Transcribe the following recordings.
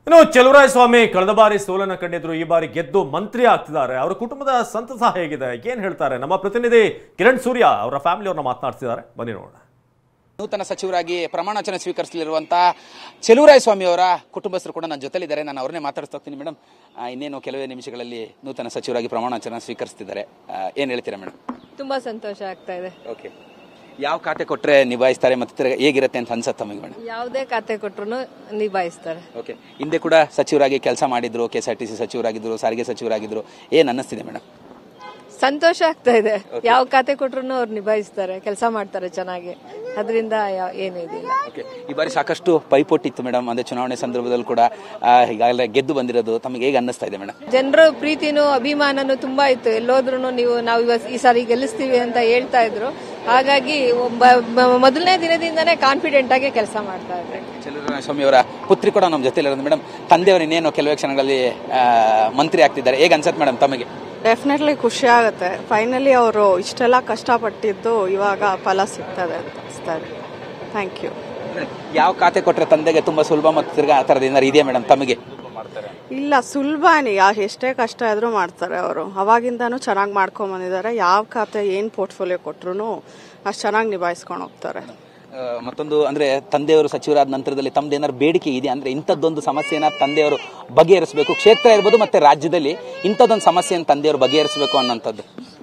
ಇನ್ನು ಚೆಲುವರಾಯ ಸ್ವಾಮಿ ಕಳೆದ ಬಾರಿ ಸೋಲನ್ನ ಕಂಡಿದ್ರು ಈ ಬಾರಿ ಗೆದ್ದು ಮಂತ್ರಿ ಆಗ್ತಿದ್ದಾರೆ ಅವರ ಕುಟುಂಬದ ಸಂತಸ ಹೇಗಿದೆ ಏನ್ ಹೇಳ್ತಾರೆ ನಮ್ಮ ಪ್ರತಿನಿಧಿ ಕಿರಣ್ ಸೂರ್ಯ ಅವರ ಫ್ಯಾಮಿಲಿ ಅವ್ರನ್ನ ಮಾತನಾಡ್ತಿದ್ದಾರೆ ಬನ್ನಿ ನೋಡೋಣ ನೂತನ ಸಚಿವರಾಗಿ ಪ್ರಮಾಣವಚನ ಸ್ವೀಕರಿಸಲಿರುವಂತಹ ಚೆಲುವರಾಯ ಸ್ವಾಮಿ ಅವರ ಕುಟುಂಬಸ್ಥರು ಕೂಡ ನನ್ನ ಜೊತೆಲಿದ್ದಾರೆ ನಾನು ಅವ್ರನ್ನೇ ಮಾತಾಡಿಸ್ತಾ ಹೋಗ್ತೀನಿ ಮೇಡಮ್ ಇನ್ನೇನು ಕೆಲವೇ ನಿಮಿಷಗಳಲ್ಲಿ ನೂತನ ಸಚಿವರಾಗಿ ಪ್ರಮಾಣವಚನ ಸ್ವೀಕರಿಸ್ತಿದ್ದಾರೆ ಏನು ಹೇಳ್ತೀರಾ ಮೇಡಮ್ ತುಂಬಾ ಸಂತೋಷ ಆಗ್ತಾ ಇದೆ ಓಕೆ ಯಾವ ಖಾತೆ ಕೊಟ್ಟರೆ ನಿಭಾಯಿಸ್ತಾರೆ ಮತ್ತೆ ತಿರ್ಗಾ ಹೇಗಿರುತ್ತೆ ಅಂತ ಅನ್ಸತ್ತೆ ತಮಗೆ ಮೇಡಮ್ ಯಾವುದೇ ಖಾತೆ ಕೊಟ್ರು ನಿಭಾಯಿಸ್ತಾರೆ ಓಕೆ ಹಿಂದೆ ಕೂಡ ಸಚಿವರಾಗಿ ಕೆಲಸ ಮಾಡಿದ್ರು K S R T C ಸಚಿವರಾಗಿದ್ರು ಸಾರಿಗೆ ಸಚಿವರಾಗಿದ್ರು ಏನು ಅನ್ನಿಸ್ತಿದೆ ಮೇಡಮ್ ಸಂತೋಷ ಆಗ್ತಾ ಇದೆ ಯಾವ ಖಾತೆ ಕೊಟ್ರು ಅವ್ರು ನಿಭಾಯಿಸ್ತಾರೆ ಕೆಲಸ ಮಾಡ್ತಾರೆ ಚೆನ್ನಾಗಿ ಅದರಿಂದ ಏನೂ ಇದಿಲ್ಲ ಓಕೆ ಈ ಬಾರಿ ಸಾಕಷ್ಟು ಪೈಪೋಟಿ ಇತ್ತು ಮೇಡಮ್ ಅಂದ್ರೆ ಚುನಾವಣೆ ಸಂದರ್ಭದಲ್ಲಿ ಕೂಡ ಆ, ಈಗಾಗಲೇ ಗೆದ್ದು ಬಂದಿರೋದು ತಮಗೆ ಹೇಗೆ ಅನ್ನಿಸ್ತಾ ಇದೆ ಮೇಡಮ್ ಜನರ ಪ್ರೀತಿನೂ ಅಭಿಮಾನನೂ ತುಂಬಾ ಇತ್ತು ಎಲ್ಲೋದ್ರು ನೀವು ನಾವು ಇವತ್ತು ಈ ಸಾರಿ ಗೆಲ್ಲಿಸ್ತೀವಿ ಅಂತ ಹೇಳ್ತಾ ಇದ್ರು ಹಾಗಾಗಿ ಒಬ್ಬ- ಮ- ಮೊದಲನೇ ದಿನದಿಂದನೇ ಕಾನ್ಫಿಡೆಂಟ್ ಆಗಿ ಕೆಲಸ ಮಾಡ್ತಾ ಇದ್ದಾರೆ ಚೆಲುವರಾಯ ಸ್ವಾಮಿ ಅವರ ಪುತ್ರಿ ಕೂಡ ನಮ್ಮ ಜೊತೆ ಇರೋದು ಮೇಡಮ್ ತಂದೆಯವರು ಇನ್ನೇನು ಕೆಲವೇ ಕ್ಷಣಗಳಲ್ಲಿ ಆ, ಮಂತ್ರಿ ಆಗ್ತಿದ್ದಾರೆ ಹೇಗೆ ಅನ್ಸತ್ತೆ ಮೇಡಮ್ ತಮಗೆ ಡೆಫಿನೆಟ್ಲಿ ಖುಷಿ ಆಗುತ್ತೆ ಫೈನಲಿ ಅವರು ಇಷ್ಟೆಲ್ಲ ಕಷ್ಟಪಟ್ಟಿದ್ದು ಇವಾಗ ಫಲ ಸಿಗ್ತದೆ ಅಂತ ಅನಿಸ್ತಾ ಇದೆ ಥ್ಯಾಂಕ್ ಯು ಯಾವ ಖಾತೆ ಕೊಟ್ಟರೆ ತಂದೆಗೆ ತುಂಬಾ ಸುಲಭ ಮತ್ತು ತಿರ್ಗಾ ಆ ಥರದ್ದು ಏನಾರು ಇದೆಯಾ ಮೇಡಮ್ ತಮಗೆ ಇಲ್ಲ ಸುಲಭನೇ ಯಾ ಎಷ್ಟೇ ಕಷ್ಟ ಆದರೂ ಮಾಡ್ತಾರೆ ಅವರು ಅವಾಗಿಂದನೂ ಚೆನ್ನಾಗಿ ಮಾಡ್ಕೊಂಡ್ ಬಂದಿದ್ದಾರೆ ಯಾವ ಖಾತೆ ಏನು ಪೋರ್ಟ್ಫೋಲಿಯೋ ಕೊಟ್ರು ಅಷ್ಟು ಚೆನ್ನಾಗಿ ನಿಭಾಯಿಸ್ಕೊಂಡು ಹೋಗ್ತಾರೆ ಆ, ಮತ್ತೊಂದು ಅಂದ್ರೆ ತಂದೆಯವರು ಸಚಿವರಾದ ನಂತರದಲ್ಲಿ ತಮ್ದು ಏನಾದ್ರು ಬೇಡಿಕೆ ಇದೆ ಅಂದ್ರೆ ಇಂಥದ್ದೊಂದು ಸಮಸ್ಯೆನ ತಂದೆಯವರು ಬಗೆಹರಿಸಬೇಕು ಕ್ಷೇತ್ರ ಇರ್ಬೋದು ಮತ್ತೆ ರಾಜ್ಯದಲ್ಲಿ ಇಂಥದ್ದೊಂದು ಸಮಸ್ಯೆಯನ್ನು ತಂದೆಯವರು ಬಗೆಹರಿಸಬೇಕು ಅನ್ನೋಂಥದ್ದು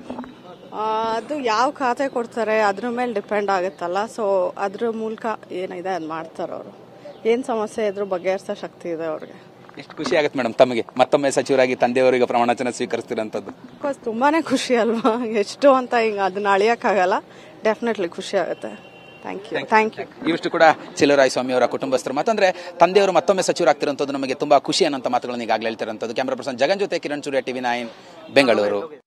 ಆ, ಅದು ಯಾವ ಖಾತೆ ಕೊಡ್ತಾರೆ ಅದ್ರ ಮೇಲೆ ಡಿಪೆಂಡ್ ಆಗುತ್ತಲ್ಲ ಸೊ ಅದ್ರ ಮೂಲಕ ಏನಿದೆ ಅದು ಮಾಡ್ತಾರೆ ಅವರು ಏನು ಸಮಸ್ಯೆ ಇದ್ರೂ ಬಗೆಹರಿಸೋ ಶಕ್ತಿ ಇದೆ ಅವ್ರಿಗೆ ಎಷ್ಟು ಖುಷಿ ಆಗುತ್ತೆ ಮೇಡಮ್ ತಮಗೆ ಮತ್ತೊಮ್ಮೆ ಸಚಿವರಾಗಿ ತಂದೆಯವರಿಗೆ ಪ್ರಮಾಣವಚನ ಸ್ವೀಕರಿಸ್ತಿರೋಂಥದ್ದು ಅಫ್ಕೋರ್ಸ್ ತುಂಬಾನೇ ಖುಷಿ ಅಲ್ವಾ ಎಷ್ಟು ಅಂತ ಹಿಂಗೆ ಅದನ್ನ ಅಳಿಯೋಕ್ಕಾಗಲ್ಲ ಡೆಫಿನೆಟ್ಲಿ ಖುಷಿ ಆಗುತ್ತೆ ಥ್ಯಾಂಕ್ ಯು ಥ್ಯಾಂಕ್ ಯು ಇವಿಷ್ಟು ಕೂಡ ಚೆಲುವರಾಯ ಸ್ವಾಮಿ ಅವರ ಕುಟುಂಬಸ್ಥರು ಮತ್ತಂದ್ರೆ ತಂದೆಯವರು ಮತ್ತೊಮ್ಮೆ ಸಚಿವರಾಗ್ತಿರೋಂಥದ್ದು ನಮಗೆ ತುಂಬಾ ಖುಷಿ ಅನ್ನೋಂಥ ಮಾತುಗಳನ್ನು ಈಗಾಗಲೇ ಹೇಳ್ತಿರೋಂಥದ್ದು ಕ್ಯಾಮ್ರಾ ಪರ್ಸನ್ ಜಗನ್ ಜೊತೆ ಕಿರಣ್ ಸೂರ್ಯ ಟಿವಿ ನೈನ್ ಬೆಂಗಳೂರು